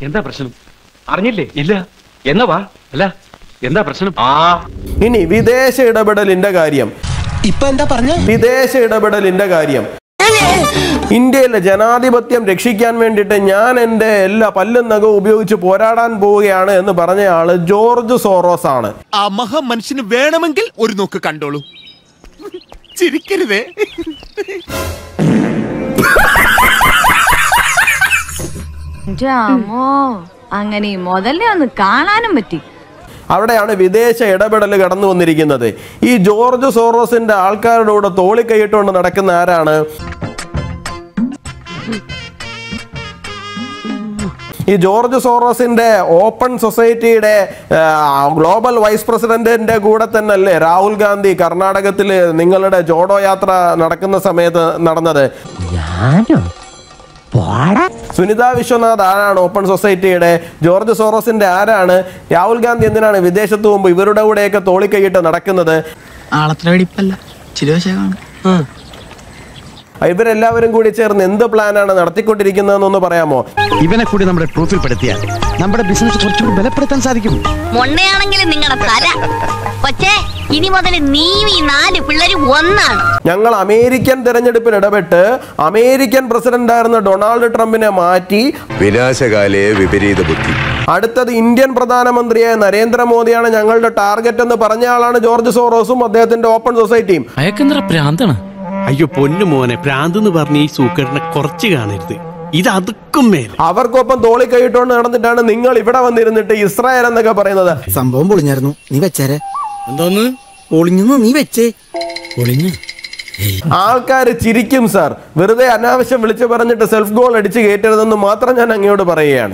എന്താ പ്രശ്നം അറിഞ്ഞില്ലേ ഇല്ല എന്നാ വാ അല്ല എന്താ പ്രശ്നം ആ ഇനി വിദേശ ഇടപെടലിന്റെ കാര്യം ഇപ്പൊ എന്താ പറഞ്ഞ വിദേശ ഇടപെടലിന്റെ കാര്യം ഇന്ത്യയിലെ ജനാധിപത്യം രക്ഷിക്കാൻ വേണ്ടിയിട്ട് ഞാൻ എൻ്റെ എല്ലാ പല്ലും നഖവും ഉപയോഗിച്ച് പോരാടാൻ പോവുകയാണ് എന്ന് പറഞ്ഞ ആള് ജോർജ് സോറോസ് ആണ് ആ മഹാ മനുഷ്യന് വേണമെങ്കിൽ ഒരു നോക്ക് കണ്ടോളൂ ചിരിക്കരുതേ രാമോ അങ്ങനെ ഈ മുതലേ ഒന്ന് കാണാനും പറ്റി അവിടെയാണ് വിദേശ ഇടപെടൽ കടന്നു വന്നിരിക്കുന്നത് ഈ ജോർജ് സോറോസിന്റെ ആൾക്കാരുടെ കൂടെ തോളിക്കൈയിട്ടുകൊണ്ട് നടക്കുന്ന ആരാണ് ഈ ജോർജ് സോറോസിന്റെ ഓപ്പൺ സൊസൈറ്റിയുടെ ആ, ഗ്ലോബൽ വൈസ് പ്രസിഡന്റിന്റെ കൂടെ തന്നെ അല്ലേ രാഹുൽ ഗാന്ധി കർണാടകത്തിൽ നിങ്ങളുടെ ജോഡോ യാത്ര നടക്കുന്ന സമയത്ത് നടന്നത് സുനിത വിശ്വനാഥ് ആരാണ് ഓപ്പൺ സൊസൈറ്റിയുടെ ജോർജ് സോറോസിന്റെ ആരാണ് രാഹുൽ ഗാന്ധി എന്തിനാണ് വിദേശത്ത് പോകുമ്പോൾ ഇവരുടെ കൂടെയൊക്കെ തോളിക്കൈയിട്ട് നടക്കുന്നത് ആളത്ര വെടിപ്പല്ല ചിരി വശം കാണും ഇവരെല്ലാവരും കൂടി ചേർന്ന് എന്ത് പ്ലാനാണ് നടത്തിക്കൊണ്ടിരിക്കുന്നതെന്നൊന്ന് പറയാമോ ഇവനെ കൂടി നമ്മുടെ ട്രൂപ്പിൽ പെടുത്തിയാൽ നമ്മുടെ ബിസിനസ് കുറച്ചുകൂടി ബലപ്പെടുത്താൻ സാധിക്കും മൊണ്ണയാണെങ്കിലും നിങ്ങളുടെ തല പക്ഷേ ഇനി മുതൽ നീയും ഈ നാല് പിള്ളേരും ഒന്നാണ് ഞങ്ങൾ അമേരിക്കൻ തെരഞ്ഞെടുപ്പിൽ ഇടപെട്ട് അമേരിക്കൻ പ്രസിഡന്റ് ആയിരുന്ന ഡൊണാൾഡ് ട്രംപിനെ മാറ്റി വിനാശകാലേ വിപരീത ബുദ്ധി അടുത്തത് ഇന്ത്യൻ പ്രധാനമന്ത്രിയായ നരേന്ദ്രമോദിയാണ് ഞങ്ങളുടെ ടാർഗറ്റ് എന്ന് പറഞ്ഞ ആളാണ് ജോർജ് സോറോസും അദ്ദേഹത്തിന്റെ ഓപ്പൺ സൊസൈറ്റിയും അയക്കെന്തറ പ്രാന്താണ് അയ്യോ പൊന്നു മോനെ പ്രാന്ത് എന്ന് പറഞ്ഞ ഈ സൂക്കറിനെ കുറച്ച് കാണരുത് ഇത് അതുക്കും മേൽ അവർക്കൊപ്പം തോളി കൈയിട്ടുകൊണ്ട് നടന്നിട്ടാണ് നിങ്ങൾ ഇവിടെ വന്നിരുന്നിട്ട് ഇസ്രായേൽ എന്നൊക്കെ പറയുന്നത് സംഭവം പൊളിഞ്ഞായിരുന്നു നീ വെച്ചേരെ എന്തോന്ന് പൊളിഞ്ഞു നീ വെച്ചേ പൊളിഞ്ഞു ആൾക്കാർ ചിരിക്കും സാർ വെറുതെ അനാവശ്യം വിളിച്ചു പറഞ്ഞിട്ട് സെൽഫ് ഗോൾ അടിച്ച് കയറ്റരുതെന്ന് മാത്രം ഞാൻ അങ്ങയോട് പറയുകയാണ്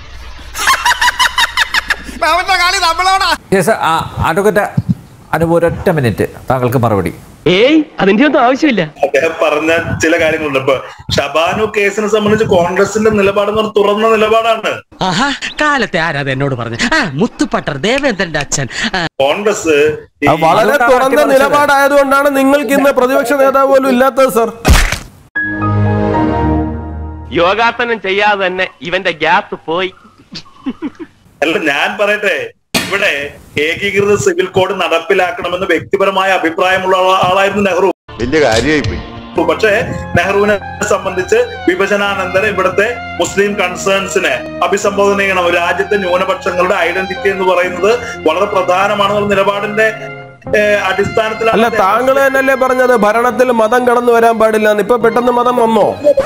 കളി നമ്മളോടാ അഡ്വക്കറ്റ് അനുപ ഒരൊറ്റ മിനിറ്റ് താങ്കൾക്ക് മറുപടി ഏയ് അതിന്റെ ഒന്നും ആവശ്യമില്ല അദ്ദേഹം പറഞ്ഞ ചില കാര്യങ്ങളുണ്ട് ഇപ്പൊ ഷബാനു കേസിനെ സംബന്ധിച്ച് കോൺഗ്രസിന്റെ നിലപാട് എന്ന് പറഞ്ഞാൽ തുറന്ന നിലപാടാണ് ആഹാ കാലത്തെ ആരാധ എന്നോട് പറഞ്ഞു ആ മുത്തുപ്പട്ടർ ദേവേന്ദ്രന്റെ അച്ഛൻ ആ, കോൺഗ്രസ് ഈ- അത് വളരെ തുറന്ന നിലപാടായതുകൊണ്ടാണ് നിങ്ങൾക്ക് ഇന്ന് പ്രതിപക്ഷ നേതാവ് പോലും ഇല്ലാത്തത് സാർ യോഗാസനം ചെയ്യാതെ തന്നെ ഇവന്റെ ഗ്യാസ് പോയി അല്ല ഞാൻ പറയട്ടെ ഇവിടെ ഏകീകൃത സിവിൽ കോഡ് നടപ്പിലാക്കണമെന്ന് വ്യക്തിപരമായ അഭിപ്രായമുള്ള ആള- ആളായിരുന്നു നെഹ്റു വലിയ കാര്യമായി പോയി പക്ഷേ നെഹ്റുവിനെ സംബന്ധിച്ച് വിഭജനാനന്തരം ഇവിടുത്തെ മുസ്ലിം കൺസേൺസിനെ അഭിസംബോധന ചെയ്യണം രാജ്യത്തെ ന്യൂനപക്ഷങ്ങളുടെ ഐഡന്റിറ്റി എന്ന് പറയുന്നത് വളരെ പ്രധാനമാണെന്നുള്ള നിലപാടിന്റെ ഏഹ്, അടിസ്ഥാനത്തിലാണ് അല്ല അദ്ദേഹം താങ്കൾ തന്നെയല്ലേ പറഞ്ഞത് ഭരണത്തിൽ മതം കടന്നു വരാൻ പാടില്ല എന്ന് ഇപ്പൊ പെട്ടെന്ന് മതം വന്നോ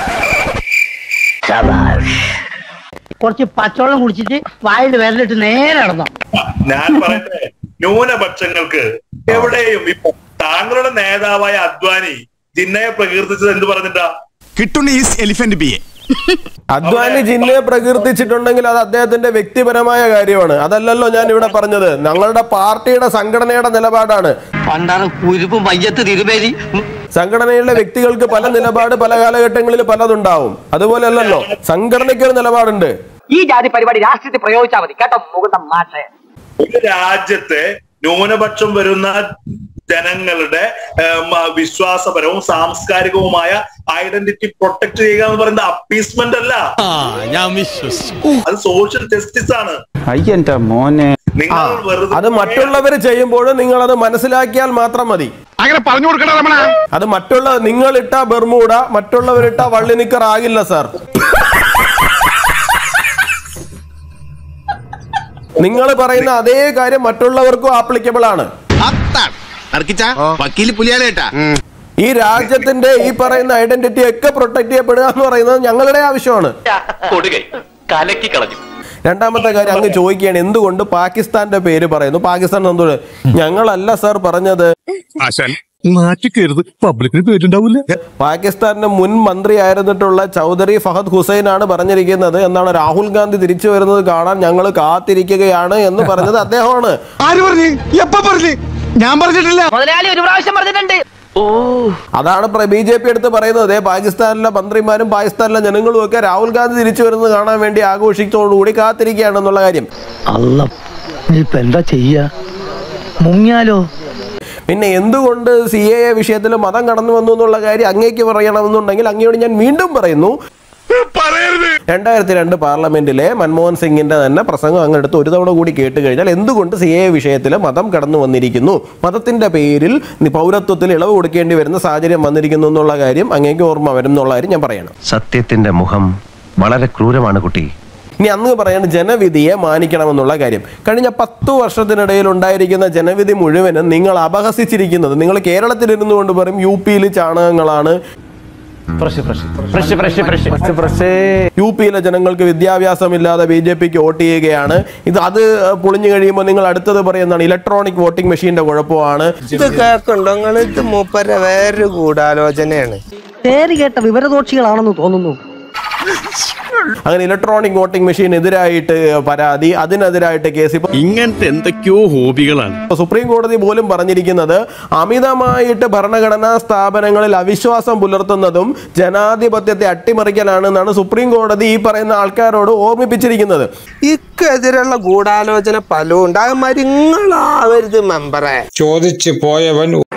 കുറച്ച് പച്ചവെള്ളം കുടിച്ചിട്ട് വായിൽ വിരലിട്ട് നേരെ നടന്നോ ഞാൻ പറയട്ടെ ന്യൂനപക്ഷങ്ങൾക്ക് എവിടെയും ഇപ്പൊ താങ്കളുടെ നേതാവായ അദ്വാനി ജിന്നയെ പ്രകീർത്തിച്ചത് എന്ത് പറഞ്ഞിട്ടാ കിട്ടുന്ന ഈ എലിഫന്റ് ബിയെ അദ്വാനി ജില്ലയെ പ്രകീർത്തിച്ചിട്ടുണ്ടെങ്കിൽ അത് അദ്ദേഹത്തിന്റെ വ്യക്തിപരമായ കാര്യമാണ് അതല്ലല്ലോ ഞാൻ ഇവിടെ പറഞ്ഞത് ഞങ്ങളുടെ പാർട്ടിയുടെ സംഘടനയുടെ നിലപാടാണ് പണ്ടാണ് കുരുപ്പ് മയ്യത്ത് തിരുമേലി സംഘടനയിലെ വ്യക്തികൾക്ക് പല നിലപാട് പല കാലഘട്ടങ്ങളിൽ പലതുണ്ടാവും അതുപോലെ അല്ലല്ലോ സംഘടനയ്ക്ക് ഒരു നിലപാടുണ്ട് ഈ ജാതി പരിപാടി രാഷ്ട്രീയത്തിൽ പ്രയോഗിച്ചാൽ മതി കേട്ടോ മുകുന്ദം മാഷേ ഒരു രാജ്യത്തെ ന്യൂനപക്ഷം വരുന്ന ജനങ്ങളുടെ ഏം, വിശ്വാസപരവും സാംസ്കാരികവുമായ ഐഡന്റിറ്റി പ്രൊട്ടക്ട് ചെയ്യുക എന്ന് പറയുന്നത് അപ്പീസ്മെന്റ് അല്ല ഞാൻ വിശ്വസിച്ചു അത് സോഷ്യൽ ജസ്റ്റിസ് ആണ് അയ്യന്റെ മോനെ നിങ്ങൾ വെറുതെ അത് മറ്റുള്ളവർ ചെയ്യുമ്പോഴും നിങ്ങൾ അത് മനസ്സിലാക്കിയാൽ മാത്രം മതി അങ്ങനെ പറഞ്ഞു കൊടുക്കണ രമണ അത് മറ്റുള്ള നിങ്ങൾ ഇട്ട ബെർമൂട മറ്റുള്ളവരിട്ട വള്ളിനിക്കർ ആകില്ല സാർ നിങ്ങൾ പറയുന്ന അതേ കാര്യം മറ്റുള്ളവർക്കും ആപ്ലിക്കബിൾ ആണ് വക്കീല് പുലിയാലെ കേട്ടാ ഈ രാജ്യത്തിന്റെ ഈ പറയുന്ന ഐഡന്റിറ്റി ഒക്കെ പ്രൊട്ടക്ട് ചെയ്യപ്പെടുക എന്ന് പറയുന്നത് ഞങ്ങളുടെ ആവശ്യമാണ് കൊടുകൈ കലക്കി കളഞ്ഞു രണ്ടാമത്തെ കാര്യം അങ്ങ് ചോദിക്കുകയാണ് എന്തുകൊണ്ട് പാകിസ്ഥാന്റെ പേര് പറയുന്നു പാകിസ്ഥാൻ എന്തുകൊണ്ട് ഞങ്ങളല്ല സാർ പറഞ്ഞത് ആശാൻ നാറ്റിക്കരുത് പബ്ലിക്കിന് പേരുണ്ടാവില്ല പാകിസ്ഥാന്റെ മുൻ മന്ത്രി ആയിരുന്നിട്ടുള്ള ചൗധരി ഫഹദ് ഹുസൈൻ ആണ് പറഞ്ഞിരിക്കുന്നത് എന്നാണ് രാഹുൽ ഗാന്ധി തിരിച്ചു വരുന്നത് കാണാൻ ഞങ്ങൾ കാത്തിരിക്കുകയാണ് എന്ന് പറഞ്ഞത് അദ്ദേഹമാണ് ആര് പറഞ്ഞു എപ്പ പറഞ്ഞു ഞാൻ പറഞ്ഞിട്ടില്ല മുതലാളി ഒരു പ്രാവശ്യം പറഞ്ഞിട്ടുണ്ട് അതാണ് ബി ജെ പി എടുത്ത് പറയുന്നത് ദേ പാകിസ്ഥാനിലെ മന്ത്രിമാരും പാകിസ്ഥാനിലെ ജനങ്ങളും ഒക്കെ രാഹുൽ ഗാന്ധി തിരിച്ചു വരുന്നത് കാണാൻ വേണ്ടി ആഘോഷിച്ചതോടുകൂടി കാത്തിരിക്കുകയാണ് എന്നുള്ള കാര്യം അല്ല ഇപ്പൊ എന്താ ചെയ്യാ മുങ്ങിയാലോ പിന്നെ എന്തുകൊണ്ട് സി എ വിഷയത്തിൽ മതം കടന്നു വന്നു എന്നുള്ള കാര്യം അങ്ങേക്ക് പറയണമെന്നുണ്ടെങ്കിൽ അങ്ങയോട് ഞാൻ വീണ്ടും പറയുന്നു പറയരുത് രണ്ടായിരത്തി രണ്ട് പാർലമെന്റിലെ മൻമോഹൻ സിംഗിന്റെ തന്നെ പ്രസംഗം അങ്ങ് എടുത്ത് ഒരു തവണ കൂടി കേട്ട് കഴിഞ്ഞാൽ എന്തുകൊണ്ട് സി എ വിഷയത്തിൽ മതം കടന്നു വന്നിരിക്കുന്നു മതത്തിന്റെ പേരിൽ നി- പൗരത്വത്തിൽ ഇളവ് കൊടുക്കേണ്ടി വരുന്ന സാഹചര്യം വന്നിരിക്കുന്നു എന്നുള്ള കാര്യം അങ്ങേക്ക് ഓർമ്മ വരും എന്നുള്ള കാര്യം ഞാൻ പറയണം സത്യത്തിന്റെ മുഖം വളരെ ക്രൂരമാണ് കുട്ടി ഇനി അന്ന് പറയുന്നത് ജനവിധിയെ മാനിക്കണമെന്നുള്ള കാര്യം കഴിഞ്ഞ പത്തു വർഷത്തിനിടയിൽ ഉണ്ടായിരിക്കുന്ന ജനവിധി മുഴുവനും നിങ്ങൾ അപഹസിച്ചിരിക്കുന്നത് നിങ്ങൾ കേരളത്തിലിരുന്നു കൊണ്ട് പറയും യു പിയിൽ ചാണകങ്ങളാണ് യു പിയിലെ ജനങ്ങൾക്ക് വിദ്യാഭ്യാസമില്ലാതെ ബി ജെ പിക്ക് വോട്ട് ചെയ്യുകയാണ് ഇത് അത് പൊളിഞ്ഞു കഴിയുമ്പോൾ നിങ്ങൾ അടുത്തത് പറയുന്നതാണ് ഇലക്ട്രോണിക് വോട്ടിംഗ് മെഷീന്റെ കുഴപ്പമാണ് ഇത് കേൾക്കുണ്ടോ നിങ്ങൾ ഇത് മൂപ്പര വേറൊരു ഗൂഢാലോചനയാണ് പേര് കേട്ട വിവരദോഷികളാണെന്ന് തോന്നുന്നു അങ്ങനെ ഇലക്ട്രോണിക് വോട്ടിംഗ് മെഷീൻ എതിരായിട്ട് പരാതി അതിനെതിരായിട്ട് കേസ് ഇപ്പൊ ഇങ്ങനത്തെ എന്തൊക്കെയോ ഹോബികളാണ് ഇപ്പൊ സുപ്രീം കോടതി പോലും പറഞ്ഞിരിക്കുന്നത് അമിതമായിട്ട് ഭരണഘടനാ സ്ഥാപനങ്ങളിൽ അവിശ്വാസം പുലർത്തുന്നതും ജനാധിപത്യത്തെ അട്ടിമറിക്കലാണെന്നാണ് സുപ്രീം കോടതി ഈ പറയുന്ന ആൾക്കാരോട് ഓർമ്മിപ്പിച്ചിരിക്കുന്നത് ഇക്കെതിരുള്ള ഗൂഢാലോചന പലവും ഉണ്ട് അത് മരിങ്ങളാവരുത് മെമ്പറെ ചോദിച്ചു പോയവൻ